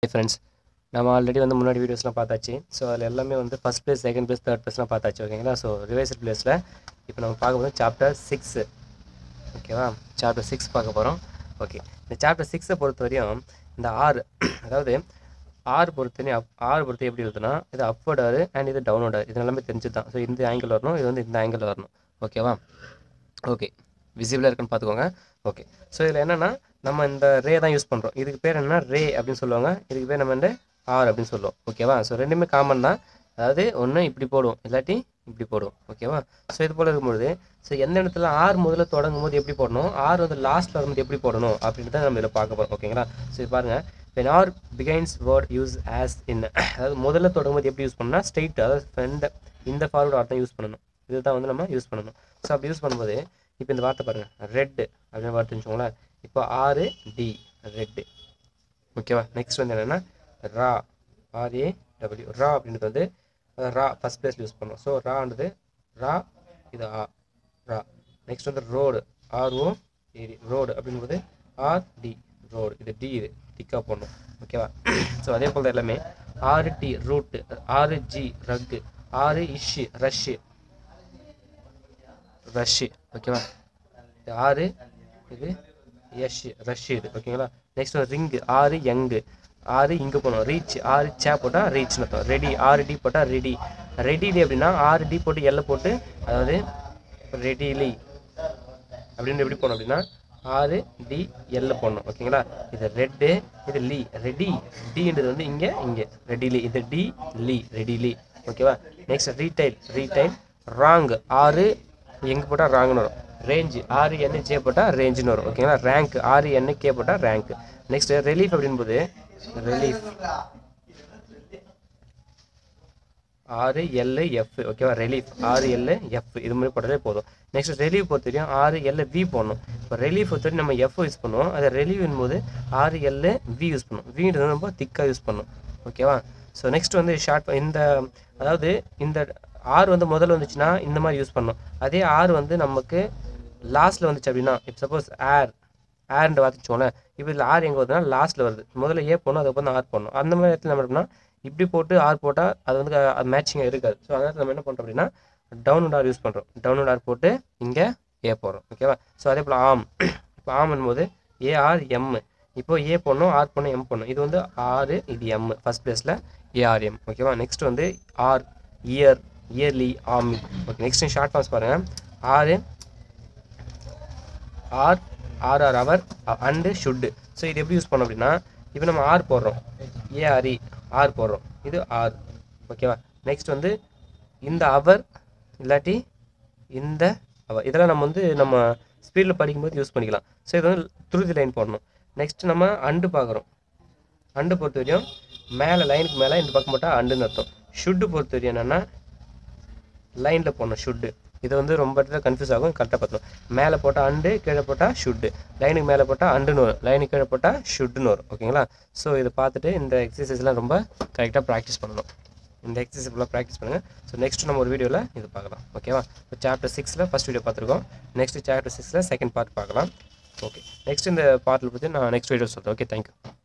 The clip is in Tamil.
ஃப்ரெண்ட்ஸ் நம்ம ஆல்ரெடி வந்து முன்னாடி வீடியோஸ்லாம் பார்த்தாச்சு ஸோ அதில் எல்லாமே வந்து first place second place third ப்ளேஸ்லாம் பார்த்தாச்சு ஓகேங்களா ஸோ ரிவைஸ்ட் ப்ளேஸில் இப்போ நம்ம பார்க்கும்போது சாப்டர் சிக்ஸு ஓகேவா சாப்டர் சிக்ஸ் பார்க்க போகிறோம் ஓகே இந்த சாப்டர் சிக்ஸை பொறுத்த வரையும் இந்த ஆறு அதாவது ஆறு பொறுத்தவரையும் அப் ஆறு பொறுத்து எப்படி எழுதுனா இது அப்வர்ட் ஆறு அண்ட் இது டவுன்வர்ட் ஆறு இது எல்லாமே தெரிஞ்சு தான் ஸோ இந்த ஆங்கிள் வரணும் இது வந்து இந்த ஆங்கிள் வரணும் ஓகேவா ஓகே விசிபிளாக இருக்குன்னு பார்த்துக்கோங்க ஓகே ஸோ இதில் என்னென்னா நம்ம இந்த ரே தான் யூஸ் பண்ணுறோம் இதுக்கு பேர் என்ன ரே அப்படின்னு சொல்லுவாங்க இதுக்கு பேர் நம்ம வந்து ஆர் அப்படின்னு சொல்லுவோம் ஓகேவா ஸோ ரெண்டுமே காமன் தான் அதாவது ஒன்று இப்படி போடுவோம் இல்லாட்டி இப்படி போடுவோம் ஓகேவா ஸோ இது போல் இருக்கும்பொழுது ஸோ எந்த இடத்துல ஆர் முதல்ல தொடங்கும் போது எப்படி போடணும் ஆர் வந்து லாஸ்ட்டில் வரும்போது எப்படி போடணும் அப்படின்னு தான் நம்ம இதில் பார்க்க போகிறோம் ஓகேங்களா ஸோ இது பாருங்கள் when R begins word use as in அதாவது முதல்ல தொடங்கும்போது எப்படி யூஸ் பண்ணணும்னா ஸ்ட்ரெயிட் அதாவது ஃப்ரெண்ட் இந்த ஃபார்வர்ட் வார்த்தை யூஸ் பண்ணணும் இதுதான் வந்து நம்ம யூஸ் பண்ணணும் ஸோ அப்படி யூஸ் பண்ணும்போது இப்போ இந்த வார்த்தை பாருங்கள் ரெட் அப்படின்னு வார்த்தை வச்சுக்கோங்களேன் இப்போ ஆறு டி ரெட்டு ஓகேவா நெக்ஸ்ட் வந்து என்னென்னா ரா ஆர்ஏ டபிள்யூ ரா அப்படின்றது வந்து அஹ், ரா ஃபஸ்ட் பிளேஸில் யூஸ் பண்ணோம் ஸோ ரான்றது ரா இது ஆ ரா நெக்ஸ்ட் வந்து ரோடு ஆர்ஓ ஏடி ரோடு அப்படின்றது ஆர் டி ரோடு இது டி இது டிக்காக போடணும் ஓகேவா ஸோ அதே போல் தான் எல்லாமே ஆறு டி ரூட்டு ஆறு ஜி ரக்கு ஆறு இஷ்ஷு ரஷ்ஷு ரஷ்ஷு ஓகேவா இது ஆறு இது எஷ் ரஷ் இது ஓகேங்களா நெக்ஸ்ட் வந்து ரிங்கு ஆறு யங்கு ஆறு இங்கே போகணும் ரீச் ஆறு சே போட்டால் ரீச்னு அர்த்தம் ரெடி ஆறு டி போட்டால் ரெடி ரெடிலி அப்படின்னா ஆறு டி போட்டு எல்லை போட்டு அதாவது ரெடிலி அப்படின்னு எப்படி போகணும் அப்படின்னா ஆறு டி எல்ல போடணும் ஓகேங்களா இது ரெட்டு இது லீ ரெடி டின்றது வந்து இங்கே இங்கே ரெடிலி இது டி லீ ரெடிலி ஓகேவா நெக்ஸ்ட் ரீடைல் ரீடைல் ராங் ஆறு எங்கே போட்டால் ராங்னு வரும் ரேஞ்சு ஆறு என் ஜே போட்டால் ரேஞ்சுன்னு வரும் ஓகேங்களா ரேங்க் ஆறு என் கே போட்டால் ரேங்க் நெக்ஸ்ட் ரிலீஃப் அப்படின்போது ரிலீஃப் ஆறு எல் எஃப் ஓகேவா ரிலீஃப் ஆறு எல் எஃப் இது மாதிரி போட்டாலே போதும் நெக்ஸ்ட் ரிலீவ் பொறுத்த வரையும் ஆறு எல் வி போடணும் இப்போ ரிலீஃப் பொறுத்த வரையும் நம்ம எஃப் யூஸ் பண்ணுவோம் அதை ரிலீவ் போது ஆறு எல் வி யூஸ் பண்ணுவோம் வின்றது ரொம்ப திக்காக யூஸ் பண்ணும் ஓகேவா ஸோ நெக்ஸ்ட் வந்து ஷார்ட் இந்த அதாவது இந்த ஆர் வந்து முதல்ல வந்துச்சுன்னா இந்த மாதிரி யூஸ் பண்ணணும் அதே ஆர் வந்து நமக்கு லாஸ்ட்டில் வந்துச்சு அப்படின்னா இப்போ சப்போஸ் ஏர் ஏர்ன்ற வார்த்தைச்சோங்களேன் இப்போ இதில் ஆர் எங்கே வருதுன்னா லாஸ்ட்டில் வருது முதல்ல ஏ போடணும் அதுக்கப்புறம் தான் ஆர் போடணும் அந்த மாதிரி இடத்துல நம்ம எப்படின்னா இப்படி போட்டு ஆர் போட்டால் அது வந்து மேட்சிங்காக இருக்காது ஸோ அதனால் நம்ம என்ன பண்ணுறோம் அப்படின்னா டவுன்லோட் ஆர் யூஸ் பண்ணுறோம் டவுன்லோட் ஆர் போட்டு இங்கே ஏ போடுறோம் ஓகேவா ஸோ அதே போல் ஆம் இப்போ ஆம் போது ஏஆர் எம் இப்போ ஏ போடணும் ஆர் போடணும் எம் போடணும் இது வந்து ஆறு இது எம் ஃபஸ்ட் பிளேஸில் ஏஆர்எம் ஓகேவா நெக்ஸ்ட் வந்து R year early army okay next short forms பாருங்கள் ஆறு ஆர் ஆர் ஆர் அவர் அண்டு ஷுட்டு ஸோ இது எப்படி யூஸ் பண்ணோம் அப்படின்னா இப்போ நம்ம ஆர் போடுறோம் ஏஆர்இ ஆர் போடுறோம் இது ஆர் ஓகேவா நெக்ஸ்ட் வந்து இந்த அவர் இல்லாட்டி இந்த அவர் இதெல்லாம் நம்ம வந்து நம்ம ஸ்பீடில் படிக்கும்போது யூஸ் பண்ணிக்கலாம் ஸோ இது வந்து துருதி லைன் போடணும் நெக்ஸ்ட் நம்ம அண்டு பார்க்குறோம் அண்டு பொறுத்த வரையும் மேலே லைனுக்கு மேலே இந்த பக்கம் போட்டால் அண்டுன்னு அர்த்தம் ஷுட்டு பொறுத்த வரையும் என்னென்னா லைனில் போடணும் ஷுட்டு இது வந்து ரொம்ப இடத்துல கன்ஃபியூஸ் ஆகும் கரெக்டாக பார்த்தணும் மேலே போட்டால் அண்டு கீழே போட்டால் ஷுட்டு லைனுக்கு மேலே போட்டால் அண்டுன்னு வரும் லைனுக்கு கீழே போட்டால் ஷுட்டுன்னு வரும் ஓகேங்களா ஸோ இதை பார்த்துட்டு இந்த எக்ஸசைஸ்லாம் ரொம்ப கரெக்டாக ப்ராக்டிஸ் பண்ணணும் இந்த எக்ஸசைஸ் ஃபுல்லாக ப்ராக்டிஸ் பண்ணுங்கள் ஸோ நெக்ஸ்ட் நம்ம ஒரு வீடியோவில் இது பார்க்கலாம் ஓகேவா இப்போ சாப்டர் சிக்ஸில் ஃபஸ்ட் வீடியோ பார்த்துருக்கோம் நெக்ஸ்ட் சாப்டர் சிக்ஸில் செகண்ட் பார்ட் பார்க்கலாம் ஓகே நெக்ஸ்ட் இந்த பார்ட்டில் பற்றி நான் நெக்ஸ்ட் வீடியோ சொல்கிறேன் ஓகே தேங்க்யூ